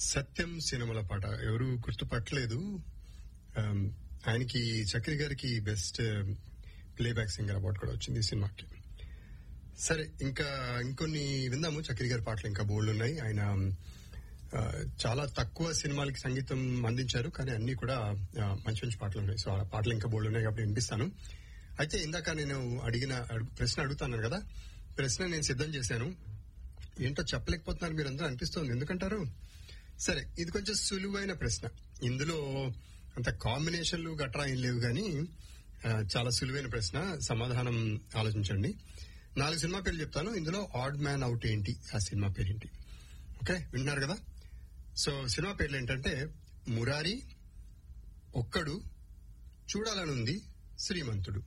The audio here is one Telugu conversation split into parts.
సత్యం సినిమాల పాట ఎవరు గుర్తుపట్టలేదు ఆమ్, ఆయనకి చక్రి గారికి బెస్ట్ ప్లేబ్యాక్ సింగర్ అవార్డు కూడా వచ్చింది ఈ సినిమాకి సరే ఇంకా ఇంకొన్ని విందాము చక్రి గారి పాటలు ఇంకా బోల్డ్ ఉన్నాయి ఆయన ఆ, చాలా తక్కువ సినిమాలకి సంగీతం అందించారు కానీ అన్ని కూడా ఆ, మంచి మంచి పాటలు ఉన్నాయి సో ఆ పాటలు ఇంకా బోల్డ్ ఉన్నాయి కాబట్టి వినిపిస్తాను అయితే ఇందాక నేను అడిగిన అడుగు- ప్రశ్న అడుగుతాను కదా ప్రశ్న నేను సిద్ధం చేశాను ఏంటో చెప్పలేకపోతున్నారు మీరందరూ అనిపిస్తోంది ఎందుకంటారు సరే ఇది కొంచెం సులువైన ప్రశ్న ఇందులో అంత కాంబినేషన్లు గట్రా ఏం లేవు కానీ ఆ, చాలా సులువైన ప్రశ్న సమాధానం ఆలోచించండి నాలుగు సినిమా పేర్లు చెప్తాను ఇందులో ఆడ్ మ్యాన్ అవుట్ ఏంటి ఆ సినిమా పేరు ఏంటి ఓకే వింటున్నారు కదా సో సినిమా పేర్లు ఏంటంటే మురారి ఒక్కడు చూడాలనుంది శ్రీమంతుడు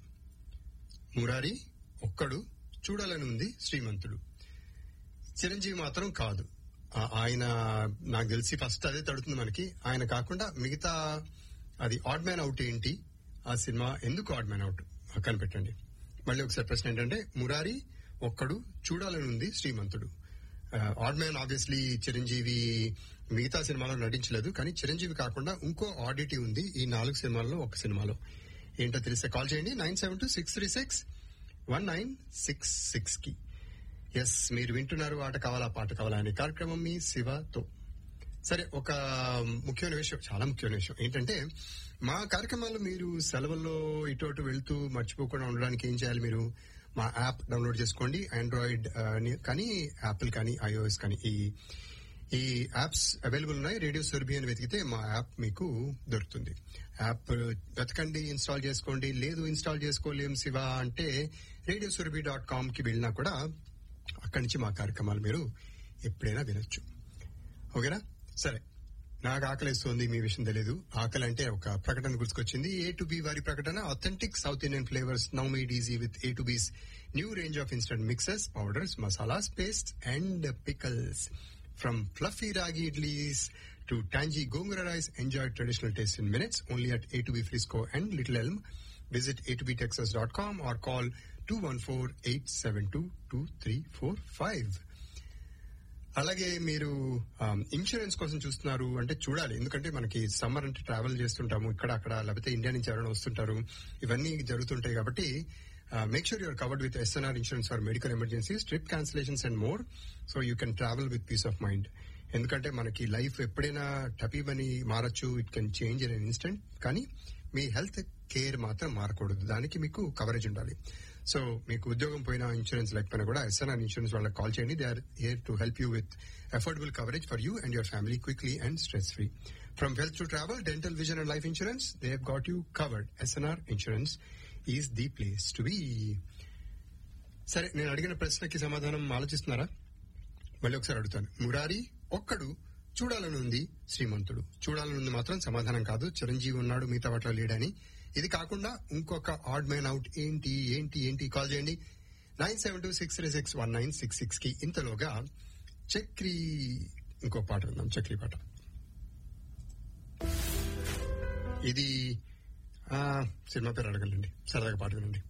మురారి ఒక్కడు చూడాలనుంది శ్రీమంతుడు చిరంజీవి మాత్రం కాదు ఆ- ఆయన నాకు తెలిసి ఫస్ట్ అదే తడుతుంది మనకి ఆయన కాకుండా మిగతా అది ఆడ్ మ్యాన్ అవుట్ ఏంటి ఆ సినిమా ఎందుకు ఆడ్ మ్యాన్ అవుట్ కనిపెట్టండి మళ్ళీ ఒకసారి ప్రశ్న ఏంటంటే Murari Okkadu Choodalani Undi Srimanthudu odd man obviously Chiranjeevi మిగతా సినిమాలో నటించలేదు కానీ చిరంజీవి కాకుండా ఇంకో ఆడిటీ ఉంది ఈ నాలుగు సినిమాల్లో ఒక సినిమాలో ఏంటో తెలిస్తే కాల్ చేయండి nine seven two six three six one nine six six కి ఎస్ మీరు వింటున్నారు ఆట కావాలా పాట కావాలా అనే కార్యక్రమం మీ శివతో సరే ఒక ముఖ్యమైన విషయం చాలా ముఖ్యమైన విషయం ఏంటంటే మా కార్యక్రమాలు మీరు సెలవుల్లో ఇటు అటు వెళ్తూ మర్చిపోకుండా ఉండడానికి ఏం చేయాలి మీరు మా యాప్ డౌన్లోడ్ చేసుకోండి ఆండ్రాయిడ్ ఆ, ని- కానీ యాపిల్ కానీ ఐఓఎస్ కానీ ఈ ఈ యాప్స్ అవైలబుల్ ఉన్నాయి రేడియో సురభి అని వెతికితే మా యాప్ మీకు దొరుకుతుంది యాప్ వెతకండి ఇన్స్టాల్ చేసుకోండి లేదు ఇన్స్టాల్ చేసుకోలేం శివ అంటే రేడియో సురభి డాట్ కామ్ కి వెళ్ళినా కూడా అక్కడి నుంచి మా కార్యక్రమాలు మీరు ఎప్పుడైనా వినొచ్చు ఓకేనా సరే నాకు ఆకలిస్తుంది మీ విషయం తెలియదు ఆకలి అంటే ఒక ప్రకటన గుర్తుకొచ్చింది ఏ టు బి వారి ప్రకటన authentic South Indian flavours now made easy with A two B's new range of instant mixes powders masalas paste and pickles from fluffy ragi idlis to tangy gongura rice enjoy traditional taste in minutes only at A two B Frisco and Little Elm visit A two B Texas dot com or call two one four eight seven two two three four five అలాగే మీరు ఇన్సూరెన్స్ కోసం చూస్తున్నారు అంటే చూడాలి ఎందుకంటే మనకి సమ్మర్ అంటే ట్రావెల్ చేస్తుంటాము ఇక్కడ అక్కడ లేకపోతే ఇండియా నుంచి ఎవరైనా వస్తుంటారు ఇవన్నీ జరుగుతుంటాయి కాబట్టి make sure you're covered with SNR insurance for medical emergencies trip cancellations and more so you can travel with peace of mind ఎందుకంటే మనకి లైఫ్ ఎప్పుడైనా టపీబని మారచ్చు it can change in instant కానీ మీ హెల్త్ కేర్ మాత్రం మారకూడదు దానికి మీకు కవరేజ్ ఉండాలి సో మీకు ఉద్యోగం పోయినా ఇన్సూరెన్స్ లేకపోయినా కూడా ఎస్ఎన్ఆర్ ఇన్సూరెన్స్ వాళ్ళకి కాల్ చేయండి they are here to help you with affordable coverage for you and your family quickly and stress free from health to travel dental vision and life insurance they have got you covered SNR insurance is the place to be సరే నేను అడిగిన ప్రశ్నకి సమాధానం ఆలోచిస్తున్నారా మళ్ళీ ఒకసారి అడుగుతాను మురారి ఒక్కడు చూడాలని ఉంది శ్రీమంతుడు చూడాలని ఉంది మాత్రం సమాధానం కాదు చిరంజీవి ఉన్నాడు మిగతా వాటిలో లేడని ఇది కాకుండా ఇంకొక ఆడ్ మ్యాన్ అవుట్ ఏంటి ఏంటి ఏంటి కాల్ చేయండి nine seven two six three six one nine six six కి ఇంతలోగా చక్రి ఇంకో పాట విందాం చక్రి పాట ఇది ఆ, సినిమా పేరు అడగలండి సరదాగా పాట వినండి